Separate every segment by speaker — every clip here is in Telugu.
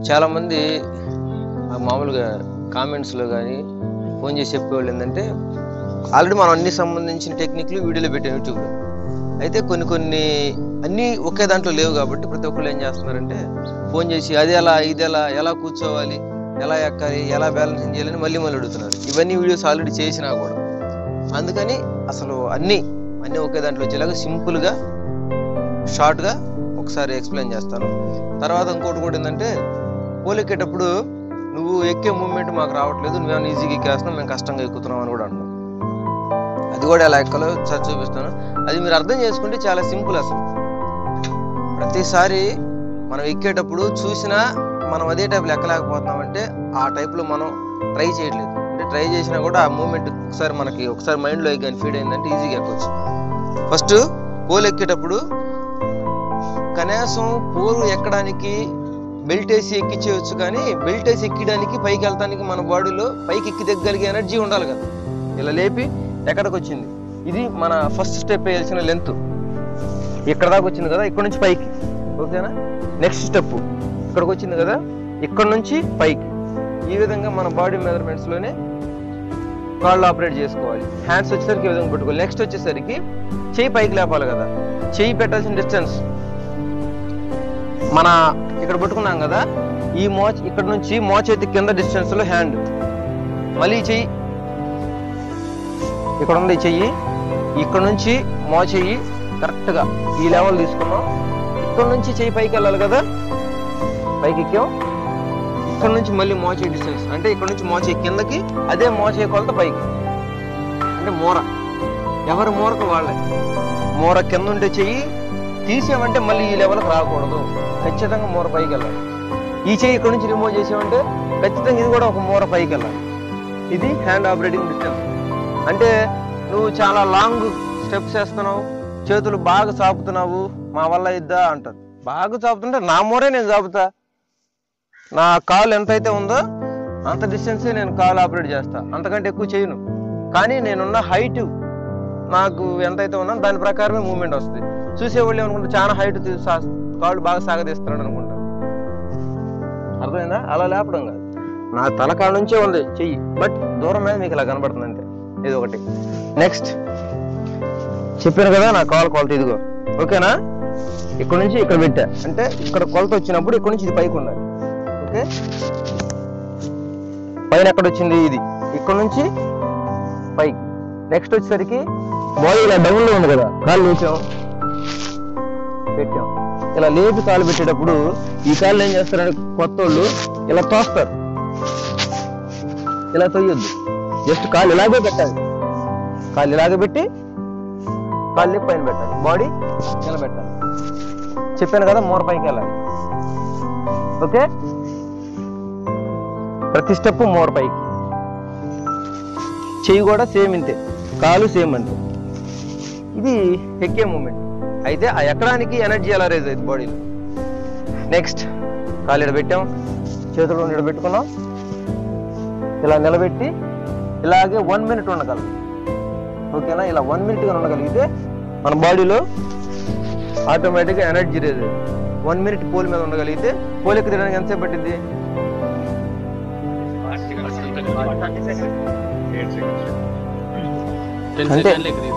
Speaker 1: చాలామంది ఆ మామూలుగా కామెంట్స్లో కానీ ఫోన్ చేసి చెప్పేవాళ్ళు ఏంటంటే ఆల్రెడీ మనం అన్ని సంబంధించిన టెక్నిక్లు వీడియోలో పెట్టాం యూట్యూబ్లో అయితే కొన్ని కొన్ని అన్నీ ఒకే దాంట్లో లేవు కాబట్టి ప్రతి ఒక్కళ్ళు ఏం చేస్తున్నారంటే ఫోన్ చేసి అది ఎలా ఇది ఎలా ఎలా కూర్చోవాలి ఎలా ఎక్కాలి ఎలా బ్యాలెన్సింగ్ చేయాలని మళ్ళీ మళ్ళీ అడుగుతున్నారు ఇవన్నీ వీడియోస్ ఆల్రెడీ చేసినా కూడా అందుకని అసలు అన్నీ అన్నీ ఒకే దాంట్లో వచ్చేలాగా సింపుల్గా షార్ట్గా ఒకసారి ఎక్స్ప్లెయిన్ చేస్తాను తర్వాత ఇంకోటి కూడా ఏంటంటే పోలెక్కేటప్పుడు నువ్వు ఎక్కే మూమెంట్ మాకు రావట్లేదు నువ్వేమైనా ఈజీగా ఎక్కేస్తున్నావు మేము కష్టంగా ఎక్కుతున్నాం అని కూడా అంటున్నాం అది కూడా ఎలా ఎక్కాలో ఒకసారి చూపిస్తాను అది మీరు అర్థం చేసుకుంటే చాలా సింపుల్ అసలు ప్రతిసారి మనం ఎక్కేటప్పుడు చూసినా మనం అదే టైప్లో ఎక్కలేకపోతున్నామంటే ఆ టైప్లో మనం ట్రై చేయట్లేదు అంటే ట్రై చేసినా కూడా ఆ మూమెంట్ ఒకసారి మనకి ఒకసారి మైండ్లో కానీ ఫీడ్ అయిందంటే ఈజీగా ఎక్కొచ్చు ఫస్ట్ పోల్ ఎక్కేటప్పుడు కనీసం పోలు ఎక్కడానికి బెల్ట్ వేసి ఎక్కించేయచ్చు కానీ బెల్ట్ వేసి ఎక్కడానికి పైకి వెళ్తానికి మన బాడీలో పైకి ఎక్కి దగ్గరికి ఎనర్జీ ఉండాలి కదా ఇలా లేపి ఎక్కడికి వచ్చింది ఇది మన ఫస్ట్ స్టెప్ వేయాల్సిన లెంత్ ఇక్కడ దాకా వచ్చింది కదా ఇక్కడ నుంచి పైకి ఓకేనా నెక్స్ట్ స్టెప్ ఇక్కడికి వచ్చింది కదా ఇక్కడ నుంచి పైకి ఈ విధంగా మన బాడీ మెజర్మెంట్స్లోనే కాళ్ళు ఆపరేట్ చేసుకోవాలి హ్యాండ్స్ వచ్చేసరికి ఈ విధంగా పెట్టుకోవాలి నెక్స్ట్ వచ్చేసరికి చెయ్యి పైకి లేపాలి కదా చెయ్యి పెట్టాల్సిన డిస్టెన్స్ మన ఇక్కడ పట్టుకున్నాం కదా ఈ మోచ్ ఇక్కడ నుంచి మోచేతి కింద డిస్టెన్స్ లో హ్యాండ్ మళ్ళీ ఈ చెయ్యి ఇక్కడ ఉంది ఈ చెయ్యి ఇక్కడ నుంచి మో చెయ్యి కరెక్ట్ గా ఈ లెవెల్ తీసుకున్నాం ఇక్కడ నుంచి చెయ్యి పైకి వెళ్ళాలి కదా పైకి ఎక్కాం ఇక్కడ నుంచి మళ్ళీ మోచే డిస్టెన్స్ అంటే ఇక్కడ నుంచి మోచే కిందకి అదే మోచే కొలత పైకి అంటే మూర ఎవరి మూరకు వాళ్ళే మూర కింద ఉంటే చెయ్యి తీసామంటే మళ్ళీ ఈ లెవెల్కి రాకూడదు ఖచ్చితంగా మూర పైకి వెళ్ళాలి ఈ చెయ్యి ఇక్కడ నుంచి రిమూవ్ చేసామంటే ఖచ్చితంగా ఇది కూడా ఒక మూర పైకి వెళ్ళాలి ఇది హ్యాండ్ ఆపరేటింగ్ డిస్టెన్స్ అంటే నువ్వు చాలా లాంగ్ స్టెప్స్ వేస్తున్నావు చేతులు బాగా చాపుతున్నావు మా వల్ల ఇద్దా అంటారు బాగా చాపుతుంటే నా మూరే నేను చాపుతా నా కాలు ఎంతైతే ఉందో అంత డిస్టెన్సే నేను కాలు ఆపరేట్ చేస్తా అంతకంటే ఎక్కువ చేయను కానీ నేనున్న హైట్ నాకు ఎంతైతే ఉన్నా దాని ప్రకారమే మూమెంట్ వస్తుంది చూసేవాళ్ళు ఏమనుకుంటారు చాలా హైట్ కాళ్ళు బాగా సాగదీస్తున్నాడు అనుకుంటారు అర్థమైందా అలా లేపడం కాదు నా తలకాడ నుంచే ఉంది చెయ్యి బట్ దూరం మీద మీకు ఇలా కనబడుతుంది అంతే ఇది ఒకటి నెక్స్ట్ చెప్పాను కదా నా కాల్ కొలత ఇదిగో ఓకేనా ఇక్కడ నుంచి ఇక్కడ పెట్టా అంటే ఇక్కడ కొలత వచ్చినప్పుడు ఇక్కడ నుంచి ఇది పైకి ఉండాలి ఓకే పైన ఎక్కడ వచ్చింది ఇది ఇక్కడ నుంచి పైకి నెక్స్ట్ వచ్చేసరికి బాడీ ఇలా డౌన్ లో ఉంది కదా కాళ్ళు లేచాం పెట్టాం ఇలా లేపి కాలు పెట్టేటప్పుడు ఈ కాళ్ళు ఏం చేస్తారంటే కొత్త వాళ్ళు ఇలా తోస్తారు ఇలా తొయ్యొద్దు జస్ట్ కాళ్ళు ఇలాగే పెట్టాలి కాళ్ళు ఇలాగే పెట్టి కాళ్ళు లేపి పైన పెట్టాలి బాడీ నిలబెట్టాలి చెప్పాను కదా మూర పైకి వెళ్ళాలి ఓకే ప్రతి స్టెప్ మూర పైకి చెయ్యి కూడా సేమ్ ఇంతే కాలు సేమ్ అంతే ఇది ఎక్కే మూమెంట్ అయితే ఆ ఎక్కడానికి ఎనర్జీ ఎలా రేజ్ అవుతుంది బాడీలో నెక్స్ట్ కాలు ఇడ పెట్టాం చేతులు ఇడ పెట్టుకున్నాం ఇలా నిలబెట్టి ఇలాగే వన్ మినిట్ ఉండగలం ఓకేనా ఇలా వన్ మినిట్గా ఉండగలిగితే మన బాడీలో ఆటోమేటిక్గా energy raise one minute pole మీద ఉండగలిగితే పోల్ ఎక్కి తినడానికి ఎంతసేపు పట్టింది అంతే.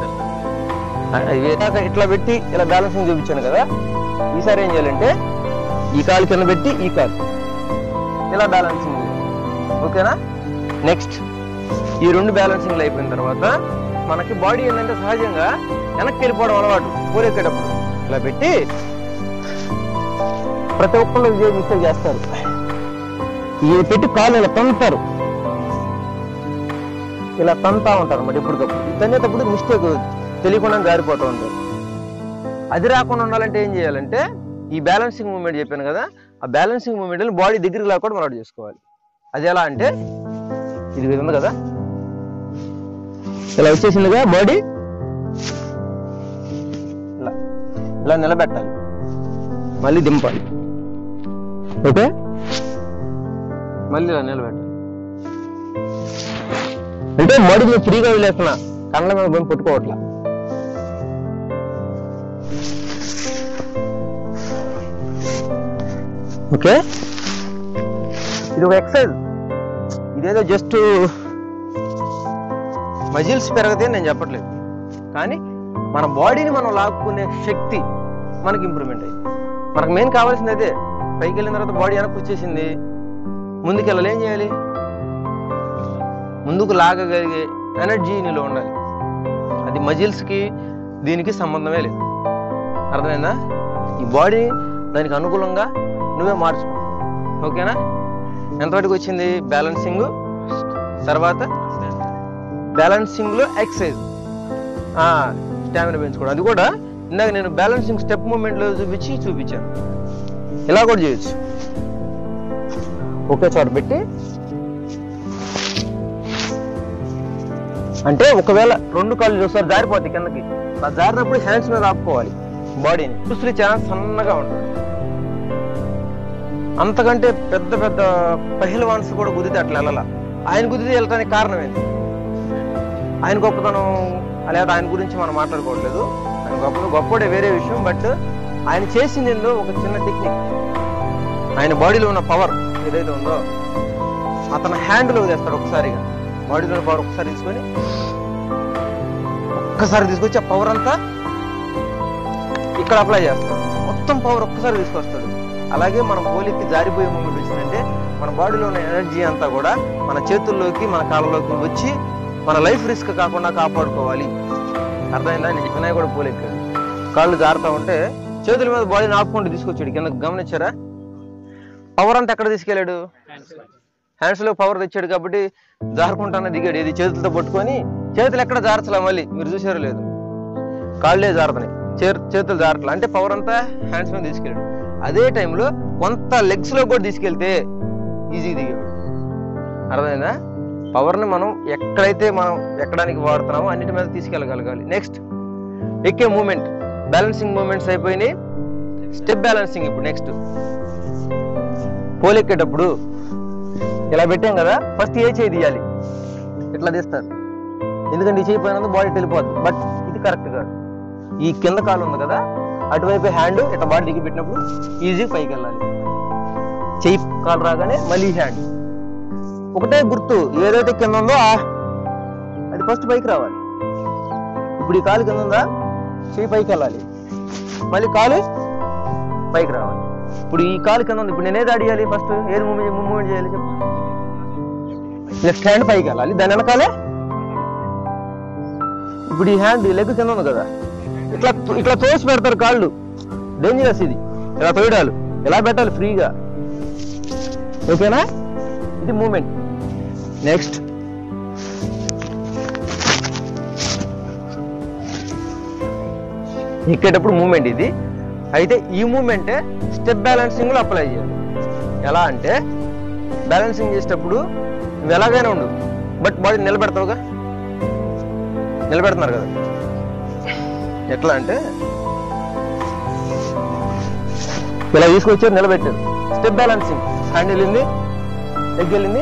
Speaker 1: వేదాక ఇట్లా పెట్టి ఇలా బ్యాలెన్సింగ్ చూపించాను కదా ఈసారి ఏం చేయాలంటే ఈ కాలు కింద పెట్టి ఈ కాలు ఇలా బ్యాలెన్సింగ్ చేయాలి. ఓకేనా నెక్స్ట్ ఈ రెండు బ్యాలెన్సింగ్లు అయిపోయిన తర్వాత మనకి బాడీ ఏంటంటే సహజంగా వెనక్కి వెళ్ళిపోవడం అలవాటు పూరెక్కేటప్పుడు ఇలా పెట్టి ప్రతి ఒక్కళ్ళు ఇదే మిస్టేక్ చేస్తారు ఇది పెట్టి కాలు ఇలా తంతారు ఇలా తంతా ఉంటారు అన్నమాట ఎప్పటికప్పుడు తన్నేటప్పుడు మిస్టేక్ తెలియకుండా జారిపోతూ ఉంటారు అది రాకుండా ఉండాలంటే ఏం చేయాలంటే ఈ బ్యాలెన్సింగ్ మూమెంట్ చెప్పాను కదా ఆ బ్యాలెన్సింగ్ మూమెంట్ బాడీ దగ్గరికి లాక్కుండా మనం చేసుకోవాలి అది ఎలా అంటే ఇది ఇది ఉంది కదా ఇలా వచ్చేసిందిగా బాడీ ఇలా ఇలా నిలబెట్టాలి మళ్ళీ దింపాలి ఓకే మళ్ళీ ఇలా నిలబెట్టాలి అంటే బాడీ మీద ఫ్రీగా వదిలేస్తున్నా కళ్ళ మీద పోయి పుట్టుకోవట్లా ఓకే ఇది ఒక ఎక్సర్సైజ్ ఇదేదో జస్ట్ మజిల్స్ పెరగతే నేను చెప్పట్లేదు కానీ మన బాడీని మనం లాక్కునే శక్తి మనకి ఇంప్రూవ్మెంట్ అయ్యింది మనకు మెయిన్ కావాల్సింది అదే పైకి వెళ్ళిన తర్వాత బాడీ వెనక్కి వచ్చేసింది ముందుకు వెళ్ళాలి ఏం చేయాలి ముందుకు లాగగలిగే ఎనర్జీ నీలో ఉండాలి అది మజిల్స్కి దీనికి సంబంధమే లేదు అర్థమైందా ఈ బాడీ దానికి అనుకూలంగా నువ్వే మార్చుకో ఓకేనా ఎంతవరకు వచ్చింది బ్యాలెన్సింగ్ తర్వాత బ్యాలెన్సింగ్లో ఎక్సర్సైజ్ స్టామినా పెంచుకోవడం అది కూడా ఇందాక నేను బ్యాలెన్సింగ్ స్టెప్ మూమెంట్లో చూపించి చూపించాను ఇలా కూడా చేయొచ్చు ఒకే చోట పెట్టి అంటే ఒకవేళ రెండు కాళ్ళు చూస్తారు జారిపోతాయి కిందకి ఆ జారినప్పుడు హ్యాండ్స్ మీద ఆపుకోవాలి బాడీని చూసి చాలా సన్నగా ఉంటుంది అంతకంటే పెద్ద పెద్ద పహిల్వాన్స్ కూడా కుదితే అట్లా వెళ్ళాల ఆయన కుదితే వెళ్ళటానికి కారణం ఏంటి ఆయన గొప్పతనం లేదా ఆయన గురించి మనం మాట్లాడుకోవట్లేదు ఆయన గొప్ప గొప్పడే వేరే విషయం బట్ ఆయన చేసింది ఏందో ఒక చిన్న టెక్నిక్ ఆయన బాడీలో ఉన్న పవర్ ఏదైతే ఉందో అతను హ్యాండ్లో తెస్తాడు ఒకసారిగా బాడీలో ఉన్న పవర్ ఒకసారి తీసుకొని ఒక్కసారి తీసుకొచ్చి ఆ పవర్ అంతా ఇక్కడ అప్లై చేస్తాడు మొత్తం పవర్ ఒక్కసారి తీసుకొస్తాడు అలాగే మన పోలికి జారిపోయే మూమెంట్ వచ్చిందంటే మన బాడీలో ఉన్న ఎనర్జీ అంతా కూడా మన చేతుల్లోకి మన కాళ్ళలోకి వచ్చి మన లైఫ్ రిస్క్ కాకుండా కాపాడుకోవాలి అర్థమైందా నేను వినాయకుడు పోలెక్కాడు కాళ్ళు జారుతా ఉంటే చేతుల మీద బాడీని ఆపుకుంటూ తీసుకొచ్చాడు కింద గమనించారా పవర్ అంతా ఎక్కడ తీసుకెళ్ళాడు హ్యాండ్స్ లో పవర్ తెచ్చాడు కాబట్టి జారుకుంటానే దిగాడు ఇది చేతులతో పట్టుకొని చేతులు ఎక్కడ జారచలే మళ్ళీ మీరు చూసారో లేదు కాళ్ళే జారుతున్నాయి చే- చేతులు జారట్లా అంటే పవర్ అంతా హ్యాండ్స్ మీద తీసుకెళ్ళాడు అదే టైంలో కొంత లెగ్స్ లో కూడా తీసుకెళ్తే ఈజీ దిగాడు అర్థమైందా పవర్ ని మనం ఎక్కడైతే మనం ఎక్కడానికి వాడుతున్నామో అన్నిటి మీద తీసుకెళ్ళగలగాలి నెక్స్ట్ ఎక్కే మూమెంట్ బ్యాలెన్సింగ్ మూమెంట్స్ అయిపోయినాయి స్టెప్ బ్యాలెన్సింగ్ ఇప్పుడు నెక్స్ట్ పోలెక్కేటప్పుడు ఇలా పెట్టాం కదా ఫస్ట్ ఏ చేయి తీయాలి ఇట్లా తీస్తారు ఎందుకంటే ఈ చేయి పైన బాడీ వెళ్ళిపోద్ది బట్ ఇది కరెక్ట్ కాదు ఈ కింద కాలు ఉంది కదా అటువైపు హ్యాండ్ ఇట్లా బాడీ దిగి పెట్టినప్పుడు ఈజీ పైకి వెళ్ళాలి చెయ్యి కాలు రాగానే మళ్ళీ హ్యాండ్ ఒకటే గుర్తు ఏదైతే కింద ఉందో ఆ అది ఫస్ట్ పైకి రావాలి ఇప్పుడు ఈ కాలు కింద ఉందా చెయ్యి పైకి వెళ్ళాలి మళ్ళీ కాలు పైకి రావాలి ఇప్పుడు ఈ కాలు కింద ఉంది ఇప్పుడు నేనేది అడిగాలి ఫస్ట్ ఏది మూమెంట్ మూమెంట్ చేయాలి చెప్పు లెఫ్ట్ హ్యాండ్ పైకి వెళ్ళాలి దాని వెనకాలే ఇప్పుడు ఈ హ్యాండ్ లెగ్ కింద ఉంది కదా ఇట్లా ఇట్లా తోసి పెడతారు కాళ్ళు డేంజరస్ ఇది ఇలా తోయడాలు ఎలా పెట్టాలి ఫ్రీగా ఓకేనా ఇది మూమెంట్ నెక్స్ట్ ఎక్కేటప్పుడు మూమెంట్ ఇది అయితే ఈ మూమెంటే స్టెప్ బ్యాలెన్సింగ్ లో అప్లై చేయాలి ఎలా అంటే బ్యాలెన్సింగ్ చేసేటప్పుడు నువ్వు ఎలాగైనా ఉండు బట్ బాడీ నిలబెడతావుగా నిలబెడుతున్నారు కదా ఎట్లా అంటే ఇలా తీసుకొచ్చారు నిలబెట్టారు స్టెప్ బ్యాలెన్సింగ్ హ్యాండ్ వెళ్ళింది లెగ్ వెళ్ళింది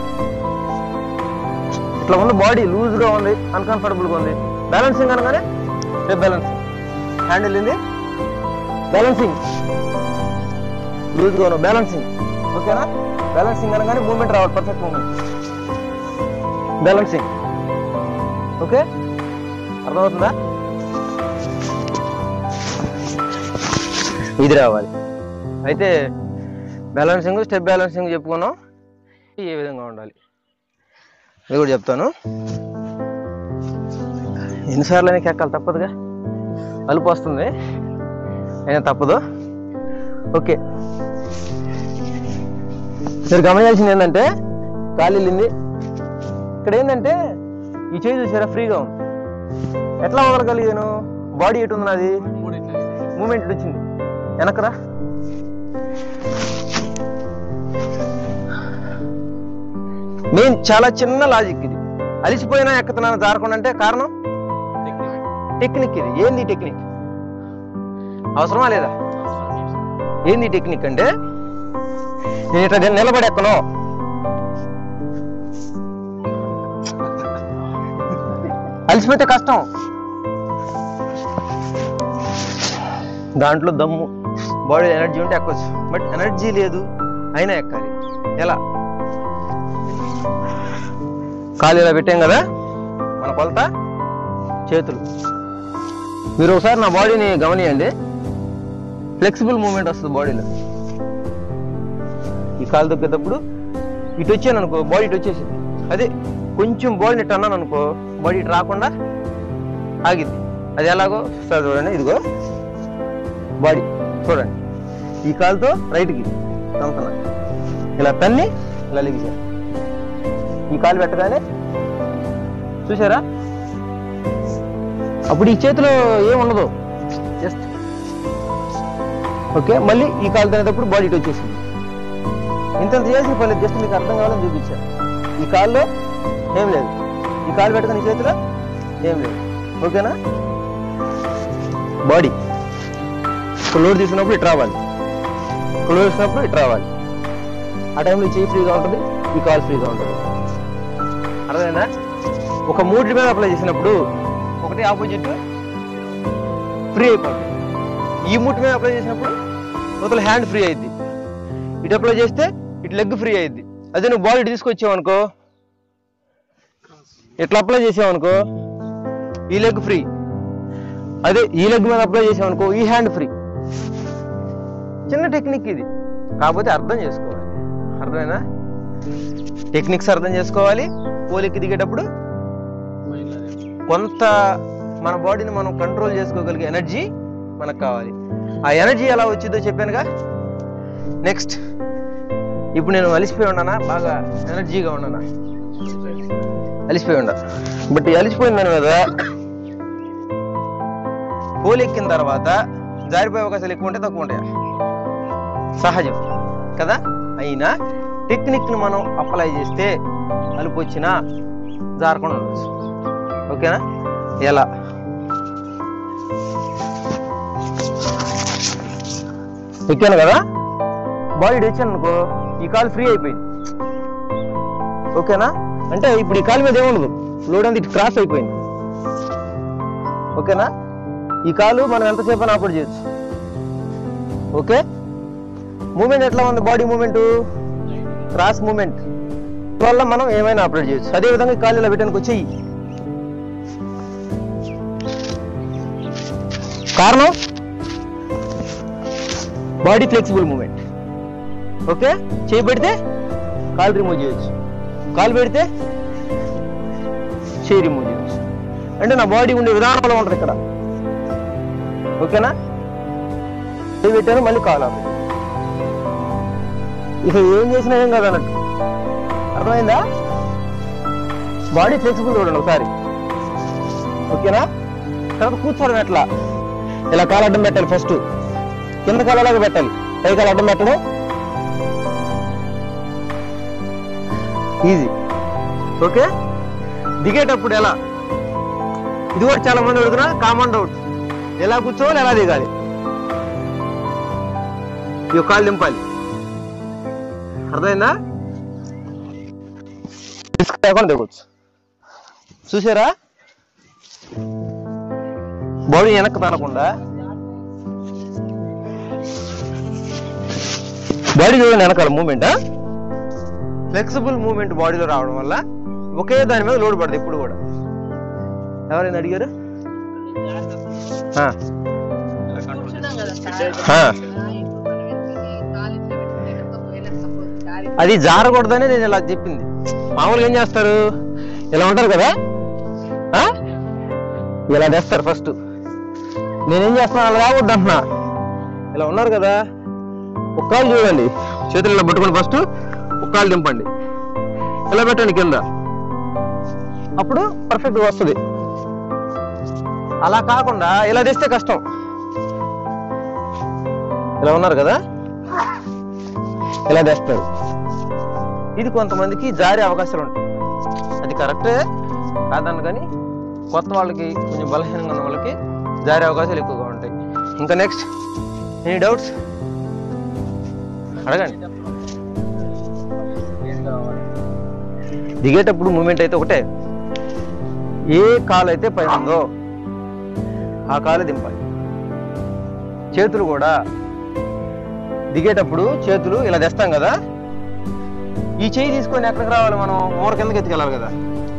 Speaker 1: ఇట్లా ఉంది బాడీ లూజ్ గా ఉంది అన్కంఫర్టబుల్ గా ఉంది బ్యాలెన్సింగ్ అనగానే స్టెప్ బ్యాలెన్సింగ్ హ్యాండ్ వెళ్ళింది బ్యాలెన్సింగ్ లూజ్ గా ఉన్నావు బ్యాలెన్సింగ్ ఓకేనా బ్యాలెన్సింగ్ అనగానే మూమెంట్ రావాలి పర్ఫెక్ట్ మూమెంట్ బ్యాలెన్సింగ్ ఓకే అర్థమవుతుందా ఇది రావాలి అయితే బ్యాలెన్సింగ్ స్టెప్ బ్యాలెన్సింగ్ చెప్పుకున్నాం ఏ విధంగా ఉండాలి ఇది కూడా చెప్తాను ఎన్నిసార్లు అయినా ఎక్కాలి తప్పదుగా అలుపు వస్తుంది అయినా తప్పదు ఓకే మీరు గమనించాల్సింది ఏంటంటే గాలి వెళ్ళింది ఇక్కడ ఏంటంటే ఈ చేయి చూసారా ఫ్రీగా ఉంది ఎట్లా వదలగలిగాను బాడీ ఎటు ఉంది నాది మూమెంట్ వచ్చింది వెనకరా మెయిన్ చాలా చిన్న లాజిక్ ఇది అలిసిపోయినా ఎక్కతున్నాను జారకుండా అంటే కారణం టెక్నిక్ ఇది ఏంది టెక్నిక్ అవసరమా లేదా ఏంది టెక్నిక్ అంటే నేను ఇట్లా నిలబడి ఎక్కను అలసిపోతే కష్టం దాంట్లో దమ్ము బాడీ ఎనర్జీ ఉంటే ఎక్కొచ్చు బట్ ఎనర్జీ లేదు అయినా ఎక్కాలి ఎలా కాలు ఇలా పెట్టాం కదా మన కొలత చేతులు మీరు ఒకసారి నా బాడీని గమనియండి ఫ్లెక్సిబుల్ మూమెంట్ వస్తుంది బాడీలో ఈ కాలు తొక్కేటప్పుడు ఇటు వచ్చాను అనుకో బాడీ ఇటు వచ్చేసింది అదే కొంచెం బాడీని ఇటు అన్నాను అనుకో బాడీ ఇటు రాకుండా ఆగింది అది ఎలాగో సార్ చూడండి ఇదిగో బాడీ చూడండి ఈ కాలుతో రైట్కి తమ్ముతున్నా ఇలా తన్ని ఇలా లెగిసాను ఈ కాలు పెట్టగానే చూసారా అప్పుడు ఈ చేతిలో ఏం ఉండదు జస్ట్ ఓకే మళ్ళీ ఈ కాలు తినేటప్పుడు బాడీ ఇటు వచ్చేసింది ఇంత చేసిన పని జస్ట్ మీకు అర్థం కావాలని చూపించాను ఈ కాల్లో ఏం లేదు ఈ కాలు పెట్టుకుని ఈ చేతిలో ఏం లేదు ఓకేనా బాడీ ఇప్పుడు లోడ్ తీసుకున్నప్పుడు ఇటు రావాలి ఇప్పుడు లోడ్ తీసుకున్నప్పుడు ఇటు రావాలి ఆ టైంలో ఈ చేయి ఫ్రీగా ఉంటుంది ఈ కాలు ఫ్రీగా ఉంటుంది అర్థమైందా ఒక మూడు మీద అప్లై చేసినప్పుడు ఒకటి ఆపోజిట్ ఫ్రీ అయిపోతుంది ఈ మూటి మీద అప్లై చేసినప్పుడు అవతల హ్యాండ్ ఫ్రీ అయింది ఇటు అప్లై చేస్తే ఇటు లెగ్ ఫ్రీ అయింది అదే నువ్వు బాల్ ఇటు తీసుకొచ్చావు అనుకో ఇట్లా అప్లై చేసావు అనుకో ఈ లెగ్ ఫ్రీ అదే ఈ లెగ్ మీద అప్లై చేసావు అనుకో ఈ హ్యాండ్ ఫ్రీ చిన్న టెక్నిక్ ఇది కాకపోతే అర్థం చేసుకోవాలి అర్థమైనా టెక్నిక్స్ అర్థం చేసుకోవాలి పోలికి దిగేటప్పుడు కొంత మన బాడీని మనం కంట్రోల్ చేసుకోగలిగే ఎనర్జీ మనకు కావాలి ఆ ఎనర్జీ ఎలా వచ్చిందో చెప్పానుగా నెక్స్ట్ ఇప్పుడు నేను అలిసిపోయి ఉన్నానా బాగా ఎనర్జీగా ఉన్నానా అలిసిపోయి ఉండ బట్ ఈ అలిసిపోయిందని కదా పోలెక్కిన తర్వాత జారిపోయే అవకాశాలు ఎక్కువ ఉంటాయి తక్కువ ఉంటాయా సహజం కదా అయినా టెక్నిక్ని మనం అప్లై చేస్తే అలుపు వచ్చినా జారకుండా ఉండొచ్చు ఓకేనా ఎలా ఎక్కాను కదా బాడీ వచ్చాను అనుకో ఈ కాలు ఫ్రీ అయిపోయింది ఓకేనా అంటే ఇప్పుడు ఈ కాలు మీద ఏముండదు లోడ్ అంతా ఇటు క్రాస్ అయిపోయింది ఓకేనా ఈ కాలు మనం ఎంతసేపు అని ఆపరేట్ చేయొచ్చు ఓకే మూమెంట్ ఎట్లా ఉంది బాడీ మూమెంట్ క్రాస్ మూమెంట్ వల్ల మనం ఏమైనా ఆపరేట్ చేయొచ్చు అదే విధంగా ఈ కాలు ఇలా పెట్టడానికి వచ్చేయి కారణం బాడీ ఫ్లెక్సిబుల్ మూమెంట్ ఓకే చేయి పెడితే కాలు రిమూవ్ చేయొచ్చు కాలు పెడితే చేయి రిమూవ్ చేయొచ్చు అంటే నా బాడీ ఉండే విధానంలో ఉంటుంది ఇక్కడ ఓకేనా చేయి పెట్టాను మళ్ళీ కాలు ఆపేది ఇక ఏం చేసినా ఏం కాదు అన్నట్టు అర్థమైందా బాడీ ఫ్లెక్సిబుల్ చూడండి ఒకసారి ఓకేనా తర్వాత కూర్చోవడం ఎట్లా ఇలా కాలు అడ్డం పెట్టాలి ఫస్ట్ కింద కాలు అలాగే పెట్టాలి పై కాలు అడ్డం పెట్టడం ఈజీ ఓకే దిగేటప్పుడు ఎలా ఇది కూడా చాలా మంది అడుగుతున్నా కామన్ డౌట్ ఎలా కూర్చోవాలి ఎలా దిగాలి ఈ కాలు దింపాలి అర్థమైందా రిస్క్ లేకుండా దిగొచ్చు చూసారా బాడీ వెనక్కి తనకుండా బాడీ చూడండి వెనకాల మూమెంట్ ఫ్లెక్సిబుల్ మూమెంట్ బాడీలో రావడం వల్ల ఒకే దాని మీద లోడ్ పడదు ఇప్పుడు కూడా ఎవరైనా అడిగారు ఆ,
Speaker 2: కూర్చున్నాం కదా సార్.
Speaker 1: ఆ.
Speaker 2: ఆ, ఇప్పుడు మనం ఎందుకు కాలు ఇట్లా పెట్టుకునేటప్పుడు ఒకవేళ suppose గాలి
Speaker 1: అది జారకూడదని నేను ఇలా చెప్పింది మామూలుగా ఏం చేస్తారు ఇలా ఉంటారు కదా ఆ? ఇలా తెస్తారు ఫస్ట్ నేనేం చేస్తున్నా అలా రావద్దు అంటున్నా ఇలా ఉన్నారు కదా ఒక కాలు చూడండి చేతులు ఇలా పట్టుకోండి ఫస్ట్ ఒక కాలు దింపండి ఇలా పెట్టండి కింద అప్పుడు పర్ఫెక్ట్గా వస్తుంది అలా కాకుండా ఇలా తెస్తే కష్టం ఇలా ఉన్నారు కదా ఇలా తెస్తారు ఇది కొంతమందికి జారే అవకాశాలు ఉంటాయి అది కరెక్టే కాదన్న కానీ కొత్త వాళ్ళకి కొంచెం బలహీనంగా ఉన్న వాళ్ళకి జారే అవకాశాలు ఎక్కువగా ఉంటాయి ఇంకా నెక్స్ట్ ఎనీ డౌట్స్ అడగండి దిగేటప్పుడు మూమెంట్ అయితే ఒకటే ఏ కాలు అయితే పైన ఉందో ఆ కాలు దింపాలి చేతులు కూడా దిగేటప్పుడు చేతులు ఇలా తెస్తాం కదా ఈ చేయి తీసుకొని ఎక్కడికి రావాలి మనం మూర కిందకి ఎత్తుకెళ్ళాలి కదా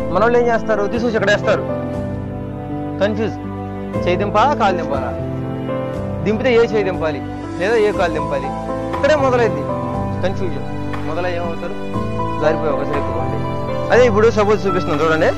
Speaker 1: మన వాళ్ళు ఏం చేస్తారు తీసుకొచ్చి ఇక్కడ వేస్తారు కన్ఫ్యూజ్ చేయి దింపాలా కాలు దింపాలా దింపితే ఏ చేయి దింపాలి లేదా ఏ కాలు దింపాలి ఇక్కడే మొదలైంది కన్ఫ్యూజన్ మొదలై ఏమవుతారు జారిపోయి ఒకసారి ఎక్కుకోండి అదే ఇప్పుడు సపోజ్ చూపిస్తున్నాను చూడండి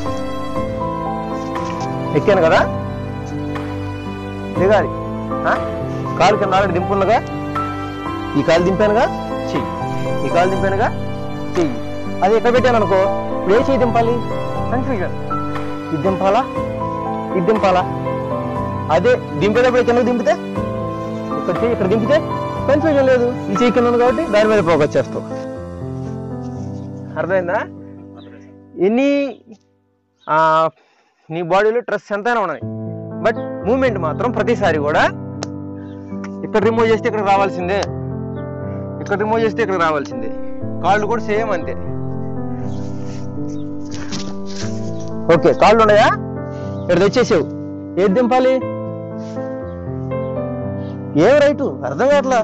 Speaker 1: ఎక్కాను కదా దిగాలి ఆ? కాలు కింద ఆల్రెడీ దింపున్నగా ఈ కాలు దింపానుగా చెయ్యి ఈ కాలు దింపానుగా చెయ్యి అది ఎక్కడ పెట్టాను అనుకో ఇప్పుడు ఏ చెయ్యి దింపాలి కన్ఫ్యూజన్ ఇది దింపాలా ఇది దింపాలా అదే దింపేటప్పుడు కింద దింపితే ఇక్కడ చెయ్యి ఇక్కడ దింపితే కన్ఫ్యూజన్ లేదు ఈ చెయ్యి కింద ఉంది కాబట్టి దాని మీద ఫోకస్ చేస్తావు అర్థమైందా ఎన్ని ఆ, నీ బాడీలో స్ట్రెస్ ఎంతైనా ఉన్నాయి బట్ మూమెంట్ మాత్రం ప్రతిసారి కూడా ఇక్కడ రిమూవ్ చేస్తే ఇక్కడ రావాల్సిందే ఇక్కడ రిమూవ్ చేస్తే ఇక్కడ రావాల్సిందే కాళ్ళు కూడా సేమ్ అంతే ఓకే కాళ్ళు ఉన్నాయా ఇక్కడ తెచ్చేసావు ఏది దింపాలి ఏం రైటు అర్థం కావట్లా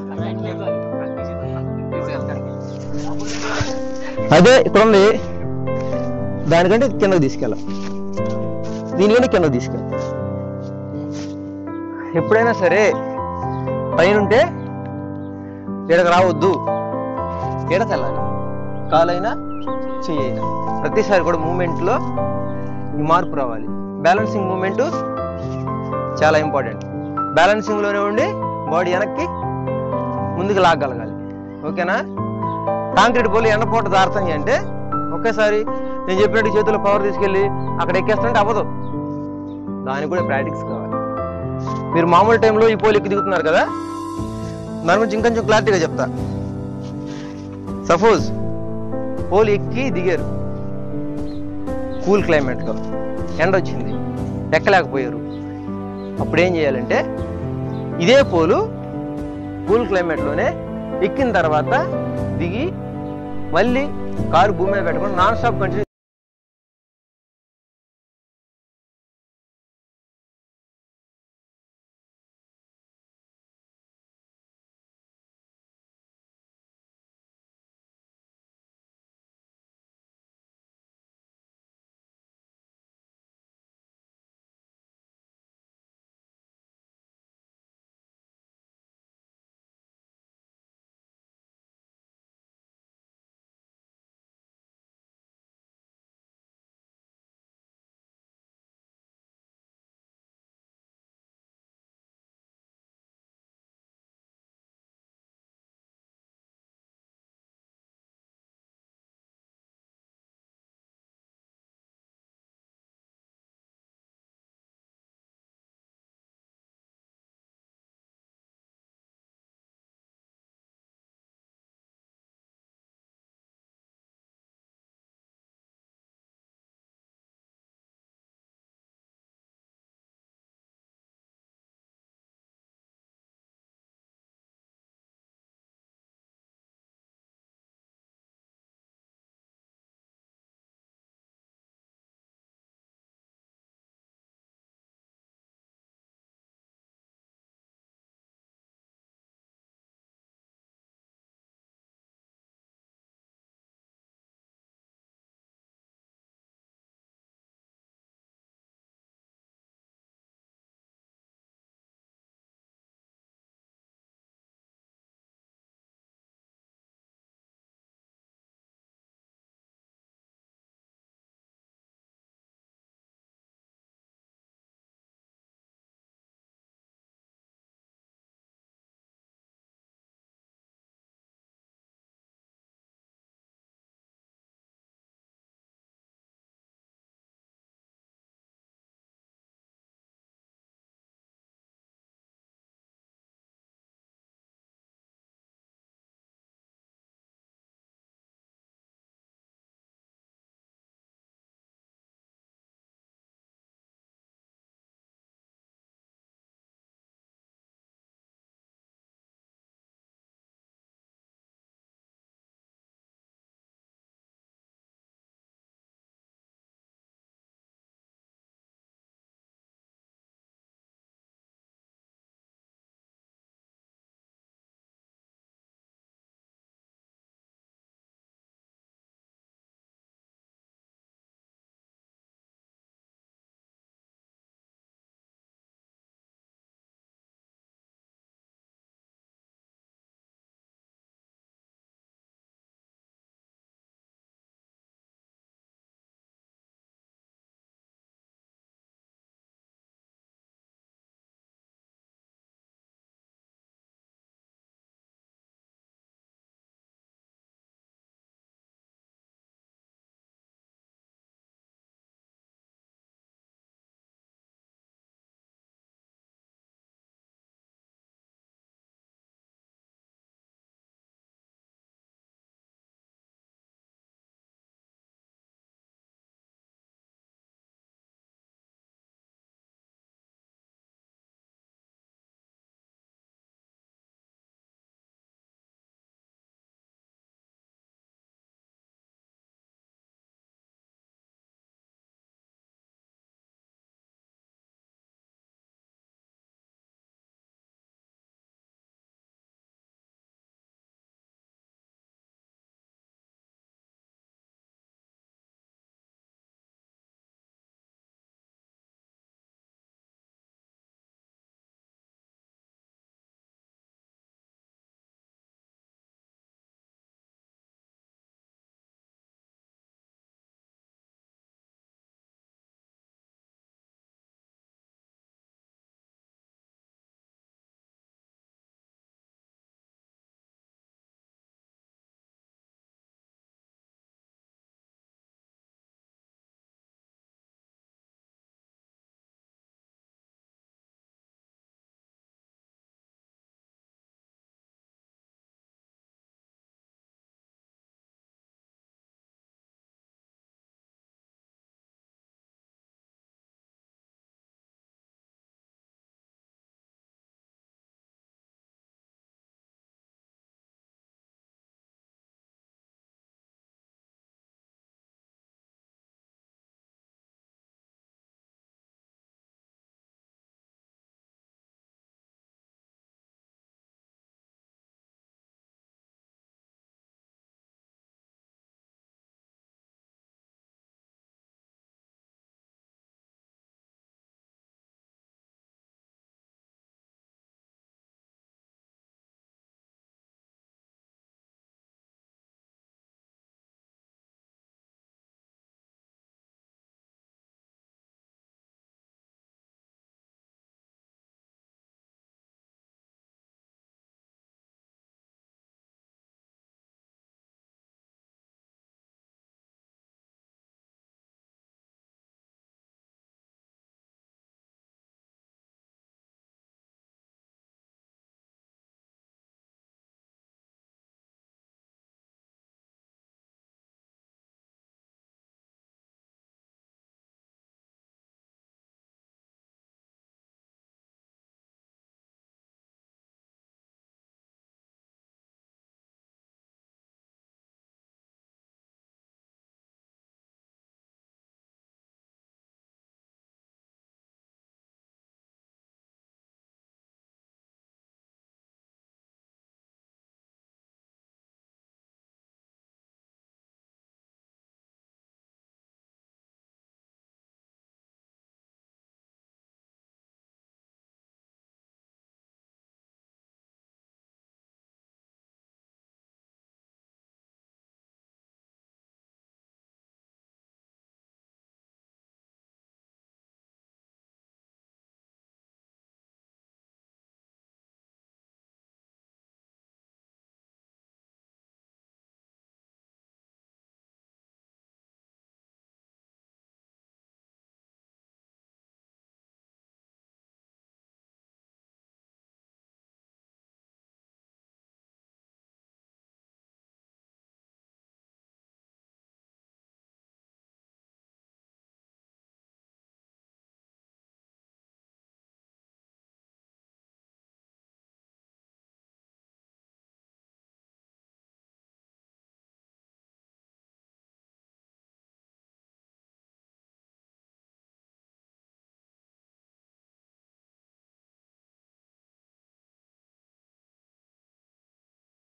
Speaker 1: అదే ఇక్కడ ఉంది దానికంటే కిందకు తీసుకెళ్ళాం దీనికంటే కిందకు తీసుకెళ్ళాం ఎప్పుడైనా సరే పైన ఉంటే ఈడకు రావద్దు ఈడ తెల్లాలి కాలైనా చెయ్యైనా ప్రతిసారి కూడా మూమెంట్లో ఈ మార్పు రావాలి బ్యాలెన్సింగ్ మూమెంట్ చాలా ఇంపార్టెంట్ బ్యాలెన్సింగ్లోనే ఉండి బాడీ వెనక్కి ముందుకు లాగగలగాలి ఓకేనా కాంక్రీట్ పోలి ఎండపోట దారుతాయి అంటే ఒకేసారి నేను చెప్పినట్టు చేతుల్లో పవర్ తీసుకెళ్ళి అక్కడ ఎక్కేస్తుంటే అవ్వదు దానికి కూడా ప్రాక్టీస్ కావాలి మీరు మామూలు టైంలో ఈ పోల్ ఎక్కి దిగుతున్నారు కదా దాని గురించి ఇంకొంచెం క్లారిటీగా చెప్తా సపోజ్ పోల్ ఎక్కి దిగారు కూల్ క్లైమేట్లో ఎండ వచ్చింది ఎక్కలేకపోయారు అప్పుడు ఏం చేయాలంటే ఇదే పోలు కూల్ క్లైమేట్లోనే ఎక్కిన తర్వాత దిగి మళ్ళీ కారు భూమి మీద పెట్టుకొని నాన్ స్టాప్ కంటిన్యూ